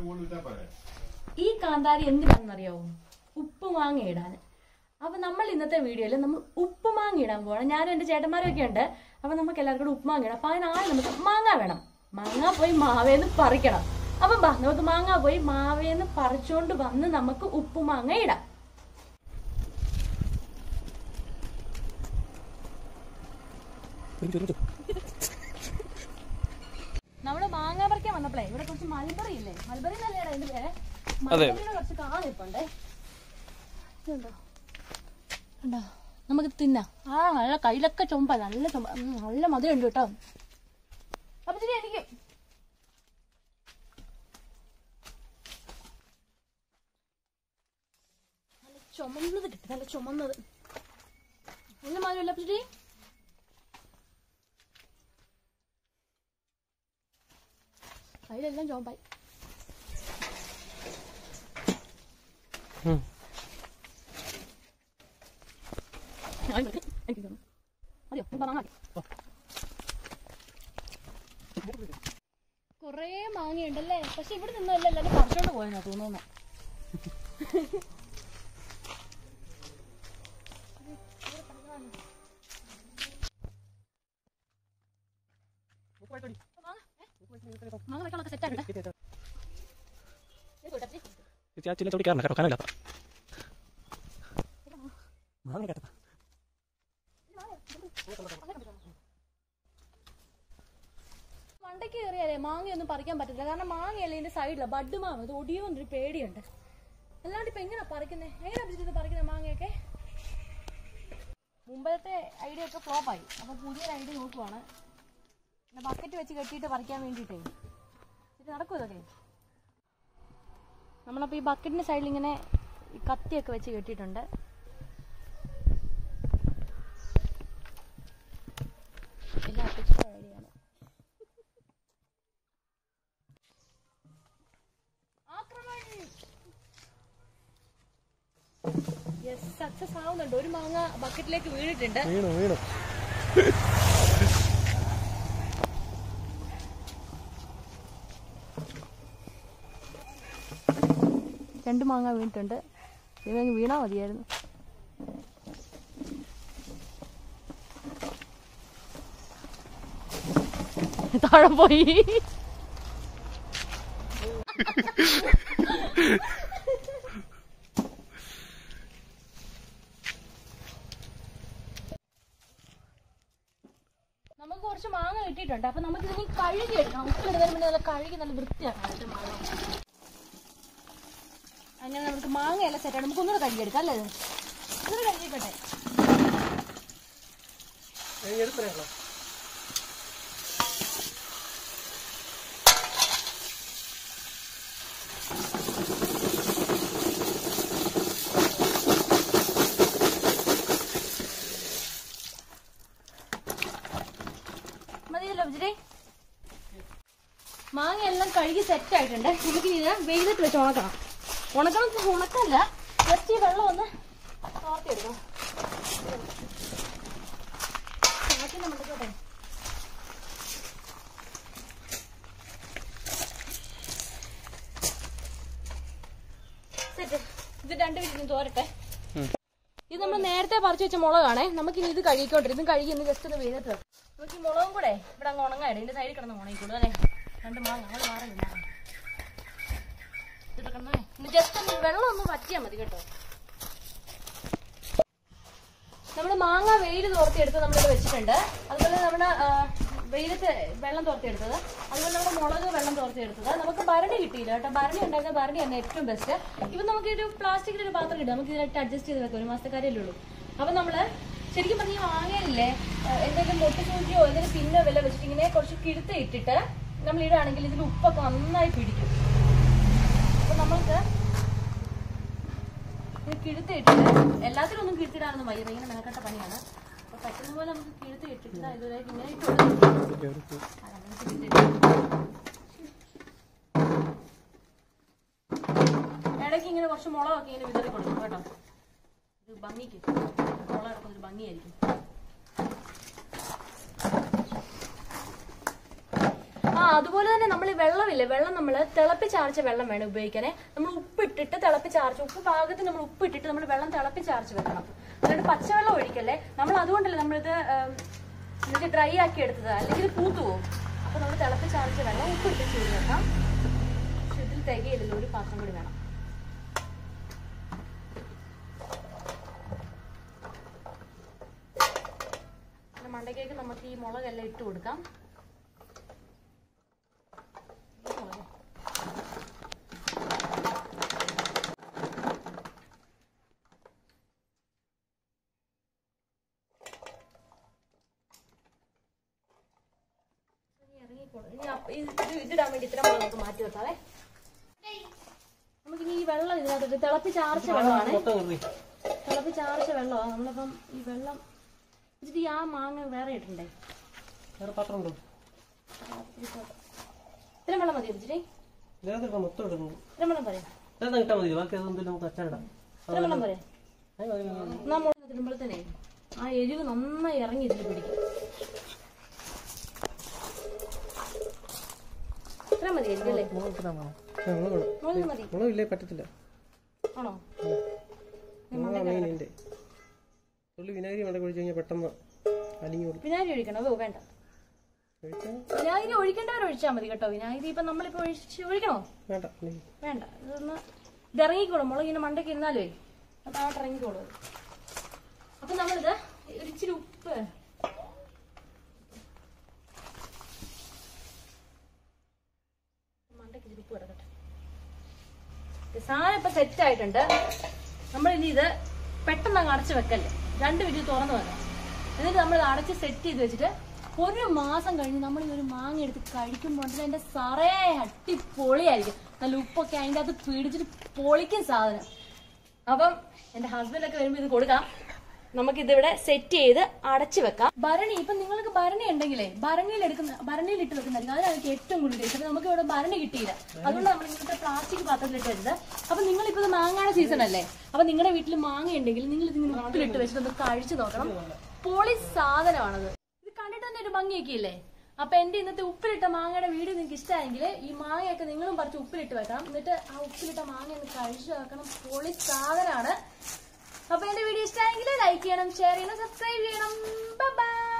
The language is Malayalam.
കൂടുതൽ ഇട്ടാ പോരെ ഈ കാന്താരി എന്തിനാണെന്നറിയാവോ ഉപ്പ് മാങ്ങ ഇടാൻ അപ്പൊ നമ്മൾ ഇന്നത്തെ വീഡിയോയിൽ നമ്മൾ ഉപ്പ് മാങ്ങ ഇടാൻ പോകണം ഞാനും എന്റെ ചേട്ടന്മാരും ഒക്കെ ഉണ്ട് അപ്പൊ നമുക്ക് എല്ലാവർക്കും കൂടെ ഉപ്പ് മാങ്ങ ഇടാം അപ്പൊ അതിനായി നമുക്ക് മാങ്ങ വേണം മാങ്ങ പോയി മാവേന്ന് പറിക്കണം അപ്പം ബാ നമുക്ക് മാങ്ങ പോയി മാവേന്ന് പറിച്ചുകൊണ്ട് വന്ന് നമുക്ക് ഉപ്പ് മാങ്ങ ഇടാം നമ്മള് മാങ്ങ പറിക്കാൻ വന്നപ്പോഴേ ഇവിടെ കുറച്ച് മൽബറി ഇല്ലേ മൽബറി എന്നല്ലേടാ എന്റെ പേര് മൽബറിയുടെ കുറച്ച് കാണിപ്പുണ്ടേ ഇതുണ്ടോ ഉണ്ടോ നമുക്ക് തിന്നാം ആ നല്ല കയ്യിലൊക്കെ ചുമപ്പ നല്ല ചുമ ഉം, നല്ല മധുരം ഉണ്ട് കേട്ടോ അപ്പൊ ശരി എനിക്ക് നല്ല ചുമന്നത് കിട്ടും നല്ല ചുമന്നത് നല്ല മധുരമല്ല അപ്പൊ ശരി കയ്യിലെല്ലാം ചുമപ്പായി ആയി മതി. എനിക്ക് തന്നു. മതിയോ? ഒന്ന് പറഞ്ഞാ മതി. കുറേ മാങ്ങയുണ്ടല്ലേ പക്ഷെ ഇവിടെ നിന്നല്ല എല്ലാരും പറിച്ചോണ്ട് പോയെന്നാ തോന്നുന്നു മാങ്ങ വെക്കാനൊക്കെ സെറ്റ് ആക്കട്ടെ ചില ചോടി കയറണം കേട്ടോ കാനല്ല മാങ്ങ കേട്ടോ മണ്ടയ്ക്ക് കയറിയാലേ മാങ്ങയൊന്നും പറിക്കാൻ പറ്റില്ല കാരണം മാങ്ങയല്ലേ ഇതിന്റെ സൈഡില ബഡ് മാങ്ങ ഇത് ഒടിയോ എന്നൊരു പേടിയുണ്ട് അല്ലാണ്ട് ഇപ്പൊ എങ്ങനെ പറിക്കുന്നേ എങ്ങനെ പിടിച്ചിട്ട് പറിക്കുന്നത് മാങ്ങയൊക്കെ മുമ്പത്തെ ഐഡിയ ഒക്കെ ഫ്ലോപ്പ് ആയി അപ്പൊ പുതിയൊരു ഐഡിയ നോക്കുവാണ് പിന്നെ ബക്കറ്റ് വെച്ച് കെട്ടിയിട്ട് പറിക്കാൻ വേണ്ടിയിട്ടേ ഇത് നടക്കും ഇതൊക്കെ നമ്മളപ്പോ ഈ ബക്കറ്റിന്റെ സൈഡിൽ ഇങ്ങനെ ഈ കത്തിയൊക്കെ വെച്ച് കെട്ടിയിട്ടുണ്ട് എല്ലാം അപ്പച്ചിയുടെ ഐഡിയയാണ് യെസ് സക്സസ് ആവുന്നുണ്ട് ഒരു മാങ്ങ ബക്കറ്റിലേക്ക് വീണിട്ടുണ്ട് വീണു വീണു രണ്ട് മാങ്ങ വീണിട്ടുണ്ട് ഇവങ്ങ് വീണാ മതിയായിരുന്നു താഴെ പോയി നമുക്ക് കുറച്ച് മാങ്ങ കിട്ടിയിട്ടുണ്ട് അപ്പൊ നമുക്ക് ഇതിനി കഴുകി എടുക്കണം ഉപ്പിലിടുന്നതിന് മുന്നേ നല്ല കഴുകി നല്ല വൃത്തിയാക്കണം മാങ്ങ അങ്ങനെ നമുക്ക് മാങ്ങയെല്ലാം സെറ്റാണ് നമുക്ക് ഒന്നുകൂടെ കഴുകിയെടുക്കാം അല്ലേ ഒന്നുകൂടെ കഴുകിക്കട്ടെ എടുത്തരല്ലോ മതിയല്ലോ ബിജിരി മാങ്ങ എല്ലാം കഴുകി സെറ്റ് ആയിട്ടുണ്ട് നമുക്ക് ഇത് വെയിലത്ത് വെച്ച് ഉണക്കണം ഉണക്കണം ഉണക്കല്ല ജസ്റ്റ് ഈ വെള്ളം ഒന്ന് തോർത്തിയെടുക്കണം ഉണക്കി നമ്മൾക്കോട്ടെ സെറ്റ് ഇത് രണ്ട് മിനിറ്റ് തോരട്ടെ ഇത് നമ്മൾ നേരത്തെ പറിച്ചു വെച്ച മുളകാണേ നമുക്ക് ഇനി ഇത് കഴുകിക്കോട്ടെ ഇതും കഴുകി ഒന്ന് ജസ്റ്റ് ഒന്ന് വെയിലത്ത് വെക്കാം. നമുക്ക് ഈ മുളകും കൂടെ ഇവിടെ അങ്ങ് ഉണങ്ങായിട്ട് ഇതിന്റെ സൈഡിൽ കിടന്ന് ഉണങ്ങിക്കോളൂ അല്ലേ രണ്ട് മാങ്ങ അങ്ങനെ മാറി മാങ്ങ ഇതെടുക്കണേ ഇനി ജസ്റ്റ് ഒന്ന് വെള്ളം ഒന്ന് വറ്റിയാൽ മതി കേട്ടോ നമ്മൾ മാങ്ങ വെയിൽ തോർത്തിയെടുത്ത് നമ്മളിത് വെച്ചിട്ടുണ്ട് അതുപോലെ നമ്മുടെ ആ, വെയിലത്ത് വെള്ളം തോർത്തിയെടുത്തത് അതുപോലെ നമ്മുടെ മുളക് വെള്ളം തോർത്തിയെടുത്തത് നമുക്ക് ഭരണി കിട്ടിയില്ല കേട്ടോ ഭരണി ഉണ്ടായിരുന്ന ഭരണി തന്നെ ഏറ്റവും ബെസ്റ്റ് ഇപ്പം നമുക്ക് ഒരു പ്ലാസ്റ്റിക്കിന്റെ ഒരു പാത്രം കിട്ടും നമുക്ക് ഇതിനായിട്ട് അഡ്ജസ്റ്റ് ചെയ്ത് വെക്കാം ഒരു മാസത്തെ കാര്യമല്ലേ ഉള്ളൂ അപ്പം നമ്മള് ശരിക്കും പറഞ്ഞ ഈ മാങ്ങയില്ലേ ആ, എന്തെങ്കിലും മുട്ടുസൂചിയോ എന്തെങ്കിലും പിന്നോ വല്ല വെച്ചിട്ട് ഇങ്ങനെ കുറച്ച് കിഴുത്ത് ഇട്ടിട്ട് നമ്മൾ ഇടുകയാണെങ്കിൽ ഇതിൽ ഉപ്പൊക്കെ നന്നായി പിടിക്കും അപ്പൊ നമ്മൾക്ക് ഇത് കിഴുത്ത് ഇട്ടിട്ട് എല്ലാത്തിലും ഒന്നും കിഴുത്തിടാനൊന്നും വയ്യ ഭയങ്കര മെനക്കെട്ട പണിയാണ് അപ്പൊ പറ്റുന്ന പോലെ നമുക്ക് കിഴുത്ത് ഇട്ടിട്ട് ദാ ഇതിലേക്ക് ഇങ്ങനെ ഇട്ട് കൊടുക്കും ആ, അങ്ങനെ കിഴുത്തിട്ട്. ഇടയ്ക്ക് ഇങ്ങനെ കുറച്ച് മുളകൊക്കെ ഇങ്ങനെ വിതറി കൊടുക്കും കേട്ടോ ഇത് ഭംഗിക്ക് മുളക് ഇടക്കുന്ന ഒരു ഭംഗിയായിരിക്കും ആ അതുപോലെ തന്നെ നമ്മൾ ഈ വെള്ളമില്ലേ വെള്ളം നമ്മൾ തിളപ്പിച്ചാർച്ച വെള്ളം വേണം ഉപയോഗിക്കാനേ നമ്മൾ ഉപ്പിട്ടിട്ട് തിളപ്പിച്ചാർച്ച് ഉപ്പ് പാകത്തിന് നമ്മൾ ഉപ്പിട്ടിട്ട് നമ്മൾ വെള്ളം തിളപ്പിച്ചാർച്ച് വെക്കണം എന്നിട്ട് പച്ചവെള്ളം ഒഴിക്കല്ലേ നമ്മൾ അതുകൊണ്ടല്ലേ നമ്മളിത് ഏം, എന്നിട്ട് ഡ്രൈ ആക്കി എടുത്തത് അല്ലെങ്കിൽ ഇത് പൂത്തു പോകും അപ്പൊ നമ്മൾ തിളപ്പിച്ചാർച്ച വെള്ളം ഉപ്പിട്ട് ചൂട് വെക്കാം പക്ഷെ ഇതിൽ തികയില്ലല്ലോ ഒരു പാത്രം കൂടി വേണം പിന്നെ മണ്ടയ്ക്കേക്ക് നമുക്ക് ഈ മുളകെല്ലാം ഇട്ട് കൊടുക്കാം ഈ മുളക്. ഇനി ഇറങ്ങിക്കോളും. ഇനി അപ്പ- ഇത് ഇത് ഇതിടാൻ വേണ്ടി ഇത്ര മുളക് നമുക്ക് മാറ്റി വെക്കാവേ നമുക്കിനി ഈ വെള്ളം ഇതിനകത്ത് തിളപ്പിച്ചാർച്ച വെള്ളമാണ് മൊത്തം കയറി തിളപ്പിച്ചാർച്ച വെള്ളമാണ് നമ്മളിപ്പം ഈ വെള്ളം ഇതിട്ട് ഈ ആ മാങ്ങ വേറെ ഇട്ടണ്ടേ വേറെ പാത്രം ഉണ്ടോ ഇത്രയും വെള്ളം മതി ഇച്ചിരി ഇതിനകത്ത് മൊത്തം ഇടുന്നു ഇത്രയും വെള്ളം പറയാം ഇതെന്താ കിട്ടാൽ മതി ബാക്കി അതെന്തെങ്കിലും നമുക്ക് അച്ചാറിടാം ഇത്രയും വെള്ളം പറയാം ഏ, മതി, മതി, മതി. എന്നാ മുളക് തിരുമ്പോഴത്തേനെ ആ എരിവ് നന്നായി ഇറങ്ങി ഇതിൽ പിടിക്കും ഇത്രയും മതി അല്ലേ മുളക് ഇട്ടാ മതി. ഏ, മുളക് വേണം. മുളക് മതി മുളകില്ലേ പറ്റത്തില്ല ആണോ മുളകാ മെയിൻ എൻ്റെ തുള്ളി വിനാഗിരി മണ്ടക്ക് ഒഴിച്ച് കഴിഞ്ഞാൽ പെട്ടെന്ന് അലിഞ്ഞു കൊടുക്കും വിനാഗിരി ഒഴിക്കണോ ഓ വേണ്ട കഴിച്ചാൽ വിനാഗിരി ഒഴിക്കേണ്ടവർ ഒഴിച്ചാൽ മതി കേട്ടോ വിനാഗിരി ഇപ്പൊ നമ്മളിപ്പോ ഒഴിച്ച് ഒഴിക്കണോ വേണ്ട ഇനി വേണ്ട ഇതൊന്ന് ഇതിറങ്ങിക്കോളും മുളക് ഇങ്ങനെ മണ്ടയ്ക്ക് ഇരുന്നാലേ അത് താഴോട്ട് ഇറങ്ങിക്കോളും അത്. അപ്പൊ നമ്മളിത് ഒരു ഇച്ചിരി ഉപ്പ് മണ്ടയ്ക്ക് ഇച്ചിരി ഉപ്പ് കിടക്കട്ടെ ഇത് സാധനം ഇപ്പൊ സെറ്റ് ആയിട്ടുണ്ട് നമ്മൾ ഇനി ഇത് പെട്ടെന്ന് അങ്ങ് അടച്ചു വെക്കല്ലേ രണ്ട് മിനിറ്റ് തുറന്നു വെക്കാം എന്നിട്ട് നമ്മൾ ഇത് അടച്ച് സെറ്റ് ചെയ്ത് വെച്ചിട്ട് ഒരു മാസം കഴിഞ്ഞ് നമ്മൾ ഈ ഒരു മാങ്ങ എടുത്ത് കഴിക്കുമ്പോൾ ഉണ്ടല്ലോ അതിന്റെ സറേ അടിപൊളിയായിരിക്കും നല്ല ഉപ്പൊക്കെ അതിന്റെ അകത്ത് പിടിച്ചിട്ട് പൊളിക്കും സാധനം അപ്പം എന്റെ ഹസ്ബൻഡൊക്കെ വരുമ്പോൾ ഇത് കൊടുക്കാം നമുക്കിതിവിടെ സെറ്റ് ചെയ്ത് അടച്ചു വെക്കാം ഭരണി ഇപ്പൊ നിങ്ങൾക്ക് ഭരണി ഉണ്ടെങ്കിലേ ഭരണിയിൽ എടുക്കുന്ന ഭരണിയിൽ ഇട്ട് വെക്കുന്നതായിരിക്കും അതാണ് എനിക്ക് ഏറ്റവും കൂടുതൽ ടേസ്റ്റ് അപ്പൊ നമുക്ക് ഇവിടെ ഭരണി കിട്ടിയില്ല അതുകൊണ്ട് നമ്മൾ ഇങ്ങനത്തെ പ്ലാസ്റ്റിക് പാത്രത്തിൽ ഇട്ടത് അപ്പൊ നിങ്ങൾ ഇപ്പൊ മാങ്ങയുടെ സീസൺ അല്ലേ അപ്പൊ നിങ്ങളുടെ വീട്ടിൽ മാങ്ങ ഉണ്ടെങ്കിൽ നിങ്ങൾ ഇത് ഇങ്ങനെ ഉപ്പിലിട്ട് വെച്ചിട്ട് ഒന്ന് കഴിച്ചു നോക്കണം പൊളി സാധനമാണത് ഇത് കണ്ടിട്ട് തന്നെ ഒരു ഭംഗിയൊക്കെ ഇല്ലേ അപ്പൊ എന്റെ ഇന്നത്തെ ഉപ്പിലിട്ട മാങ്ങയുടെ വീഡിയോ നിങ്ങൾക്ക് ഇഷ്ടമായെങ്കിൽ ഈ മാങ്ങയൊക്കെ നിങ്ങളും പറിച്ച് ഉപ്പിലിട്ട് വെക്കണം എന്നിട്ട് ആ ഉപ്പിലിട്ട മാങ്ങ ഒന്ന് കഴിച്ചു വെക്കണം പൊളി സാധനമാണ് അപ്പൊ എന്റെ വീഡിയോ ഇഷ്ടമായെങ്കിൽ ലൈക്ക് ചെയ്യണം ഷെയർ ചെയ്യണം സബ്സ്ക്രൈബ് ചെയ്യണം ബൈ